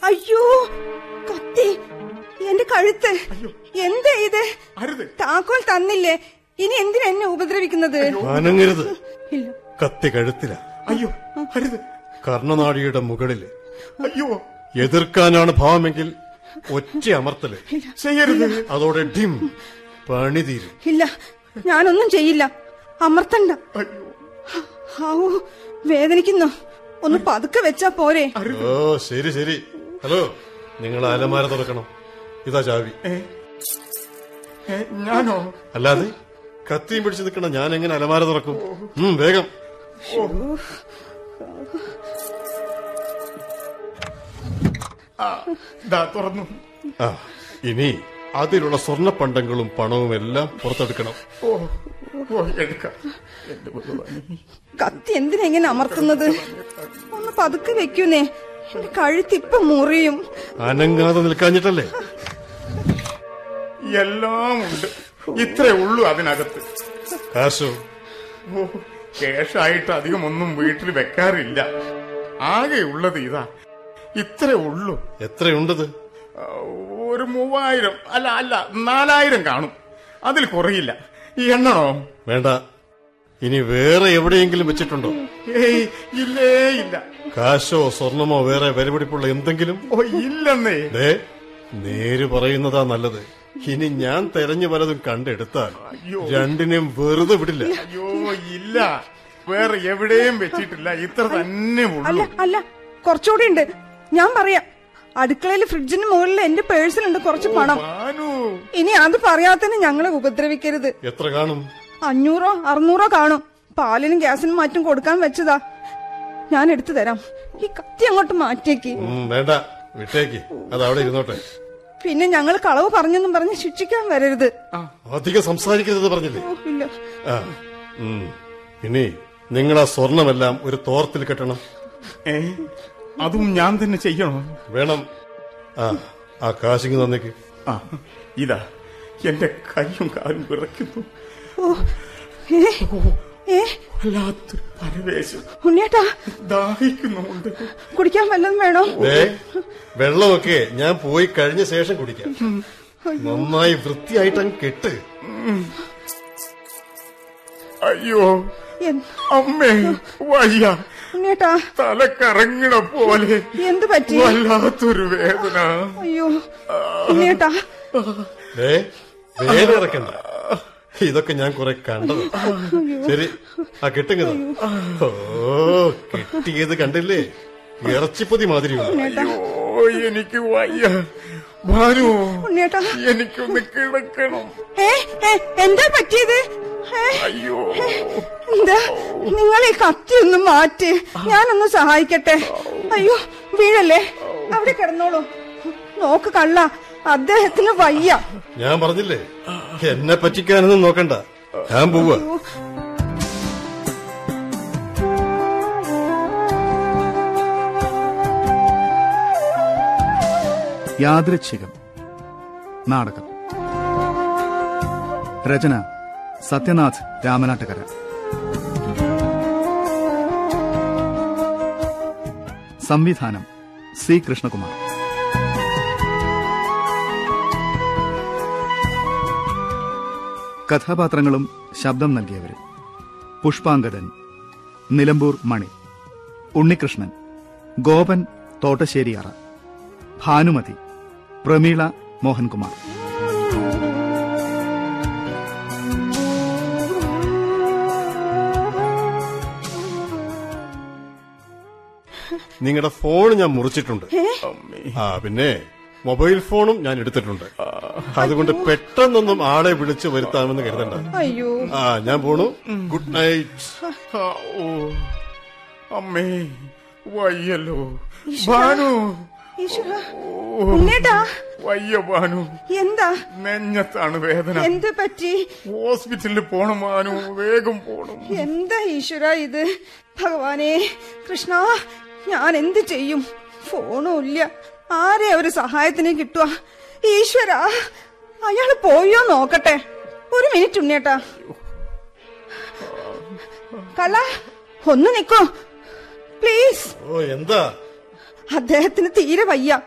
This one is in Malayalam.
അയ്യോ കത്തി എന്റെ കഴുത്ത് എന്താ ഇത് അരുത് താക്കോൽ തന്നില്ലേ ഇനി എന്തിനാ എന്നെ ഉപദ്രവിക്കുന്നത് അനങ്ങരുത് ഇല്ല കത്തി കഴുത്തില അയ്യോ അരുത് കർണനാടിയുടെ മുകളില് അയ്യോ എതിർക്കാനാണ് ഭാവമെങ്കിൽ ഒറ്റ അമർത്തല് ചെയ്യരുത് അതോടെ ഡിം പണി തീരും ഇല്ല ഞാനൊന്നും ചെയ്യില്ല അമർത്തണ്ട അയ്യോ ഹാവൂ വേദനിക്കുന്നു ഒന്ന് പതുക്കെ വെച്ചാ പോരെ ഓ ശരി ശരി ഹലോ നിങ്ങൾ അലമാര തുറക്കണം ഇതാ ചാവി ഏ? ഏ, ഞാനോ അല്ലാതെ കത്തിയും പിടിച്ച് നിൽക്കണം ഞാൻ എങ്ങനെ അലമാര തുറക്കും ഉം, വേഗം ആ ദാ തുറന്നു ആ ഇനി അതിലുള്ള സ്വർണ്ണ പണ്ടങ്ങളും പണവും എല്ലാം പുറത്തെടുക്കണം ഓ ഓ എടുക്കാം എന്റെ ഭഗവാനെ കത്തി എന്തിനാ ഇങ്ങനെ അമർത്തുന്നത് ഒന്ന് പതുക്കെ വെക്കുന്നേ എന്റെ കഴുത്തിപ്പം മുറിയും അനങ്ങാതെ നിൽക്കാഞ്ഞിട്ടല്ലേ എല്ലാം ഉണ്ട് ഇത്രേ ഉള്ളൂ അതിനകത്ത് കാശോ ഓ കേഷായിട്ട് അധികം ഒന്നും വീട്ടിൽ വെക്കാറില്ല ആകെ ഉള്ളത് ഇതാ ഇത്രേ ഉള്ളൂ എത്രയുണ്ടത് ആ, ഒരു മൂവായിരം അല്ല അല്ല നാലായിരം കാണും അതിൽ കുറയില്ല ഈ എണ്ണണോ വേണ്ട ഇനി വേറെ എവിടെയെങ്കിലും വെച്ചിട്ടുണ്ടോ ഏയ് ഇല്ലേ ഇല്ല കാശോ സ്വർണമോ വേറെ വിലപിടിപ്പുള്ള എന്തെങ്കിലും ഓ ഇല്ലെന്നേ ദേ നേര് പറയുന്നതാ നല്ലത് ഇനി ഞാൻ തെരഞ്ഞു പലതും കണ്ടെടുത്താൽ അയ്യോ. രണ്ടിനെയും വെറുതെ വിടില്ല അയ്യോ ഇല്ല വേറെ എവിടെയും വെച്ചിട്ടില്ല ഇത്ര തന്നെ അല്ല ഉള്ളൂ അല്ല കുറച്ചുകൂടി ഉണ്ട് ഞാൻ പറയാം അടുക്കളയിൽ ഫ്രിഡ്ജിന് മുകളിൽ എന്റെ പേഴ്സിലുണ്ട് കുറച്ച് പണം ഭാനു ഇനി അത് പറയാത്തന്നെ ഞങ്ങളെ ഉപദ്രവിക്കരുത് എത്ര കാണും അഞ്ഞൂറോ അറുന്നൂറോ കാണും പാലിനും ഗ്യാസിനും മാറ്റും കൊടുക്കാൻ വെച്ചതാ ഞാൻ എടുത്തു തരാം ഈ കത്തി അങ്ങോട്ട് മാറ്റിയേക്ക് ഉം, വേണ്ട വിട്ടേക്ക് അത് അവിടെ ഇരുന്നോട്ടെ പിന്നെ ഞങ്ങൾ കളവ് പറഞ്ഞെന്നും പറഞ്ഞ് ശിക്ഷിക്കാൻ വരരുത് അധികം സംസാരിക്കരുത് പറഞ്ഞില്ലേ ഓ, ഇല്ല ആ ഉം. ഇനി നിങ്ങൾ ആ സ്വർണമെല്ലാം ഒരു തോർത്തിൽ കെട്ടണം ഏ അതും ഞാൻ തന്നെ ചെയ്യണോ വേണം ആ ആ കാശിങ് തന്നേക്ക് ആ ഇതാ എന്റെ കൈയും കാലും വിറയ്ക്കുന്നു ഓ ഏ ഏ വല്ലാത്തൊരു പരവേശം ഉണ്ണിയേട്ടാ ദാഹിക്കുന്നുമുണ്ട് കുടിക്കാൻ വല്ലതും വേണോ ദേ വെള്ളമൊക്കെ ഞാൻ പോയി കഴിഞ്ഞ ശേഷം കുടിക്കാം നന്നായി വൃത്തിയായിട്ട് അങ്ങ് കെട്ട് അയ്യോ എന്ത്- അമ്മേ വയ്യ ഉണ്ണിയേട്ടാ തല കറങ്ങണ പോലെ എന്ത് പറ്റി വല്ലാത്തൊരു വേദന അയ്യോ ഉണ്ണിയേട്ടാ ദേ വേറെ ഇറക്കണ്ട ഇതൊക്കെ ഞാൻ കുറെ കണ്ടത് ശരി ആ കെട്ടുങ്ങത് ഓ കെട്ടിയത് കണ്ടില്ലേ ഇറച്ചിപ്പൊതി മാതിരിയുണ്ട് ഉണ്ണിയേട്ടാ അയ്യോ എനിക്ക് വയ്യ ഭാനു ഉണ്ണിയേട്ടാ എനിക്കൊന്ന് കിടക്കണം ഏ ഏ, എന്താ പറ്റിയത് ഏ, അയ്യോ എന്താ നിങ്ങൾ ഈ കത്തി ഒന്ന് മാറ്റ് ഞാനൊന്ന് സഹായിക്കട്ടെ അയ്യോ വീഴല്ലേ അവിടെ കിടന്നോളൂ നോക്ക് കള്ള അദ്ദേഹത്തിന് വയ്യ ഞാൻ പറഞ്ഞില്ലേ എന്നെ പറ്റിക്കാനൊന്നും നോക്കണ്ട ഞാൻ പോവാ യാദൃച്ഛികം നാടകം രചന സത്യനാഥ് രാമനാട്ടുകര സംവിധാനം സി കൃഷ്ണകുമാർ കഥാപാത്രങ്ങളും ശബ്ദം നൽകിയവരും പുഷ്പാങ്കദൻ നിലമ്പൂർ മണി ഉണ്ണികൃഷ്ണൻ ഗോപൻ തോട്ടശ്ശേരിയറ ഭാനുമതി പ്രമീള മോഹൻകുമാർ നിങ്ങളുടെ ഫോൺ ഞാൻ മുറിച്ചിട്ടുണ്ട് അമ്മേ ആ പിന്നെ മൊബൈൽ ഫോണും ഞാൻ എടുത്തിട്ടുണ്ട് അതുകൊണ്ട് പെട്ടെന്നൊന്നും ആളെ വിളിച്ചു വരുത്താമെന്ന് കരുതണ്ട അയ്യോ ആ ഞാൻ പോണു ഗുഡ് നൈറ്റ് ആ, ഓ അമ്മേ വയ്യല്ലോ ഭാനു ഈശ്വര ഉണ്ണേട്ടാ വയ്യ ഭാനു എന്താ നെഞ്ഞത്താണ് വേദന എന്ത് പറ്റി ഹോസ്പിറ്റലിൽ പോണം ഭാനു വേഗം പോണം എന്താ ഈശ്വര ഇത് ഭഗവാനെ കൃഷ്ണ ഞാൻ എന്ത് ചെയ്യും ഫോണും ഇല്ല ആരെ ഒരു സഹായത്തിന് കിട്ടുക ഈശ്വര അയാള് പോയോ നോക്കട്ടെ ഒരു മിനിറ്റ് ഉണ്ണേട്ടാ കള്ള ഒന്ന് നിക്കോ പ്ലീസ് ഓ എന്താ അദ്ദേഹത്തിന് തീരെ വയ്യ